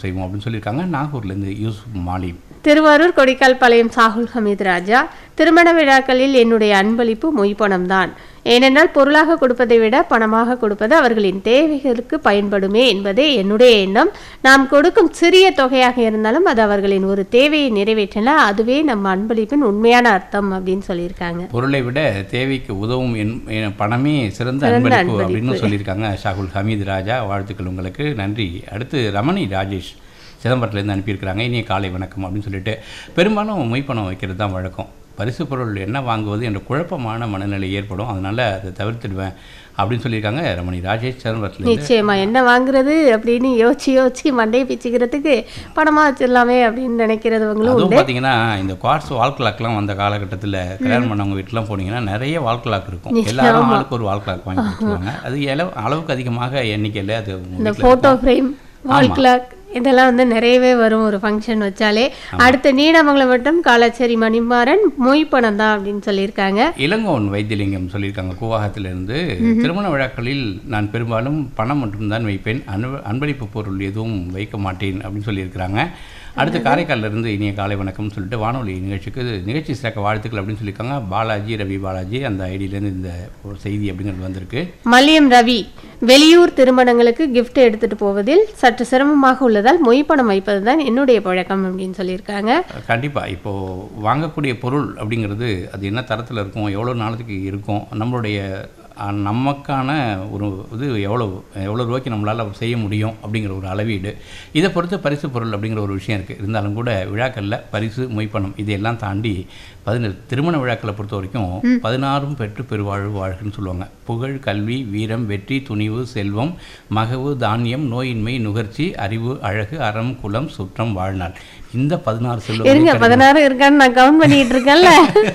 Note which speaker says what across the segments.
Speaker 1: செய்வோம் அப்படின்னு சொல்லியிருக்காங்க நாகூர்லேருந்து யூசுப் மாலிம்
Speaker 2: திருவாரூர் கொடிக்கால் பாளையம் சாகுல் ஹமீத் ராஜா திருமண விழாக்களில் என்னுடைய அன்பளிப்பு மொய்ப்பணம் தான் ஏனென்றால் பொருளாக கொடுப்பதை விட பணமாக கொடுப்பது அவர்களின் தேவைகளுக்கு பயன்படுமே என்பதே என்னுடைய எண்ணம் நாம் கொடுக்கும் சிறிய தொகையாக இருந்தாலும் அது அவர்களின் ஒரு தேவையை நிறைவேற்றினா அதுவே நம்ம அன்பளிப்பின் உண்மையான அர்த்தம் அப்படின்னு சொல்லியிருக்காங்க
Speaker 1: பொருளை விட தேவைக்கு உதவும் என் என் பணமே சிறந்த அன்பளிப்பு அப்படின்னு சொல்லியிருக்காங்க ஷாகுல் ஹமீது ராஜா வாழ்த்துக்கள் உங்களுக்கு நன்றி அடுத்து ரமணி ராஜேஷ் சிதம்பரத்துலேருந்து அனுப்பியிருக்கிறாங்க இனிய காலை வணக்கம் அப்படின்னு சொல்லிட்டு பெரும்பாலும் மொய்ப்பணம் வைக்கிறது தான் வழக்கம் பரிசு பொருள் என்ன வாங்குவது என்ற குழப்பமான மனநிலை ஏற்படும் அதனால் அதை தவிர்த்துடுவேன் அப்படின்னு சொல்லியிருக்காங்க ரமணி ராஜேஷ் சிதம்பரத்துலேருந்து
Speaker 2: நிச்சயமா என்ன வாங்குறது அப்படின்னு யோசிச்சு யோசிச்சு மண்டையை பிச்சுக்கிறதுக்கு பணமா வச்சிடலாமே அப்படின்னு நினைக்கிறவங்களும்
Speaker 1: அதுவும்
Speaker 2: உண்டு
Speaker 1: பார்த்தீங்கன்னா இந்த குவார்ட்ஸ் வால் கிளாக்லாம் வந்த காலகட்டத்தில் கல்யாணம் பண்ணவங்க வீட்டுலாம் போனீங்கன்னா நிறைய வால் கிளாக் இருக்கும் எல்லாரும் ஆளுக்கு ஒரு வால் கிளாக் வாங்கி கொடுத்துருவாங்க அது அளவு அளவுக்கு அதிகமாக எண்ணிக்கையில் அது உங்க
Speaker 2: இந்த
Speaker 1: வீட்ல
Speaker 2: போட்டோ ஃப்ரேம் வால் கிளாக் இதெல்லாம் வந்து நிறையவே வரும் ஒரு ஃபங்க்ஷன் வச்சாலே அடுத்த நீடாமங்கலம் மட்டும் காலாச்சேரி மணிமாறன் மொய் பணம் தான் அப்படின்னு சொல்லியிருக்காங்க
Speaker 1: இளங்கோவன் வைத்தியலிங்கம் சொல்லியிருக்காங்க கூவாகத்திலிருந்து திருமண விழாக்களில் நான் பெரும்பாலும் பணம் மட்டும்தான் வைப்பேன் அனு அன்பளிப்பு பொருள் எதுவும் வைக்க மாட்டேன் அப்படின்னு சொல்லியிருக்கிறாங்க அடுத்து காரைக்கால்ல இருந்து இனிய காலை வணக்கம்னு சொல்லிட்டு வானொலி நிகழ்ச்சிக்கு நிகழ்ச்சி சிறக்க வாழ்த்துக்கள் அப்படின்னு சொல்லியிருக்காங்க பாலாஜி ரவி பாலாஜி அந்த ஐடியிலேருந்து இந்த ஒரு செய்தி அப்படிங்கிறது வந்திருக்கு
Speaker 2: மல்லியம் ரவி வெளியூர் திருமணங்களுக்கு gift எடுத்துட்டு போவதில் சற்று சிரமமாக உள்ளதால் மொய் பணம் வைப்பது தான் என்னுடைய பழக்கம் அப்படின்னு சொல்லியிருக்காங்க
Speaker 1: கண்டிப்பாக இப்போது வாங்கக்கூடிய பொருள் அப்படிங்கிறது அது என்ன தரத்தில் இருக்கும் எவ்வளோ நாளத்துக்கு இருக்கும் நம்மளுடைய அஹ், நமக்கான ஒரு இது எவ்வளோ எவ்வளோ ரூபாய்க்கு நம்மளால் செய்ய முடியும் அப்படிங்கிற ஒரு அளவீடு இதை பொறுத்து பரிசு பொருள் அப்படிங்கிற ஒரு விஷயம் இருக்குது இருந்தாலும் கூட விழாக்களில் பரிசு மொய்ப்பணம் இதையெல்லாம் தாண்டி பதினெட்டு திருமண விழாக்களை பொறுத்த வரைக்கும் பதினாறும் பெற்று பெருவாழ்வு வாழ்க்கைன்னு சொல்லுவாங்க புகழ் கல்வி வீரம் வெற்றி துணிவு செல்வம் மகவு தானியம் நோயின்மை நுகர்ச்சி அறிவு அழகு அறம் குலம் சுற்றம் வாழ்நாள் இந்த பதினாறு
Speaker 2: இருங்க
Speaker 1: செல்வம்
Speaker 2: பதினாறு இருக்கான்னு நான் கவுண்ட் பண்ணிட்டு இருக்கேன்ல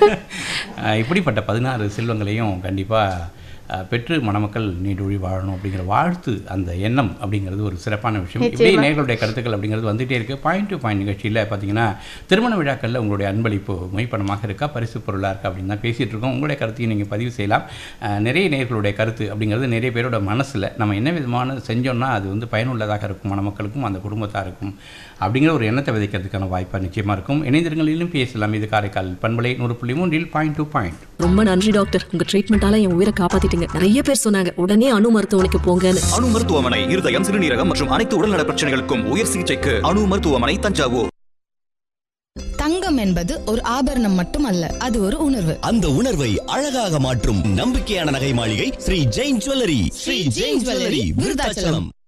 Speaker 1: இப்படிப்பட்ட பதினாறு செல்வங்களையும் கண்டிப்பாக பெற்று மணமக்கள் நீடொழி வாழணும் அப்படிங்கிற வாழ்த்து அந்த எண்ணம் அப்படிங்கிறது ஒரு சிறப்பான விஷயம் இப்படி நேர்களுடைய கருத்துக்கள் அப்படிங்கிறது வந்துகிட்டே இருக்குது பாயிண்ட் டு பாயிண்ட் நிகழ்ச்சியில் பார்த்தீங்கன்னா திருமண விழாக்களில் உங்களுடைய அன்பளிப்பு மைப்பணமாக இருக்கா பரிசு பொருளாக இருக்கா அப்படின்னு தான் பேசிகிட்டு இருக்கோம் உங்களுடைய கருத்தையும் நீங்கள் பதிவு செய்யலாம் அஹ், நிறைய நேர்களுடைய கருத்து அப்படிங்கிறது நிறைய பேரோட மனசில் நம்ம என்ன விதமான செஞ்சோம்னா அது வந்து பயனுள்ளதாக இருக்கும் மணமக்களுக்கும் அந்த குடும்பத்தாருக்கும் அப்படிங்கிற ஒரு எண்ணத்தை விதைக்கிறதுக்கான வாய்ப்பாக நிச்சயமாக இருக்கும் இணைந்திருங்களிலும் பேசலாம் இது காரைக்கால் பண்பலை நூறு புள்ளி மூன்றில் பாயிண்ட் டு பாயிண்ட்
Speaker 3: ரொம்ப நன்றி டாக்டர் உங்க ட்ரீட்மெண்டால என் உயிரை காப்பாத்திட்டீங்க நிறைய பேர் சொன்னாங்க உடனே அணு மருத்துவமனைக்கு போங்கன்னு
Speaker 4: அணு மருத்துவமனை இருதயம் சிறுநீரகம் மற்றும் அனைத்து உடல்நல பிரச்சனைகளுக்கும் உயர் சிகிச்சைக்கு அணு மருத்துவமனை தஞ்சாவூர்
Speaker 5: தங்கம் என்பது ஒரு ஆபரணம் மட்டுமல்ல அது ஒரு உணர்வு
Speaker 6: அந்த உணர்வை அழகாக மாற்றும் நம்பிக்கையான நகை மாளிகை ஸ்ரீ ஜெயின் ஜுவல்லரி ஸ்ரீ ஜெயின் ஜுவல்லரி விருதாச்சலம்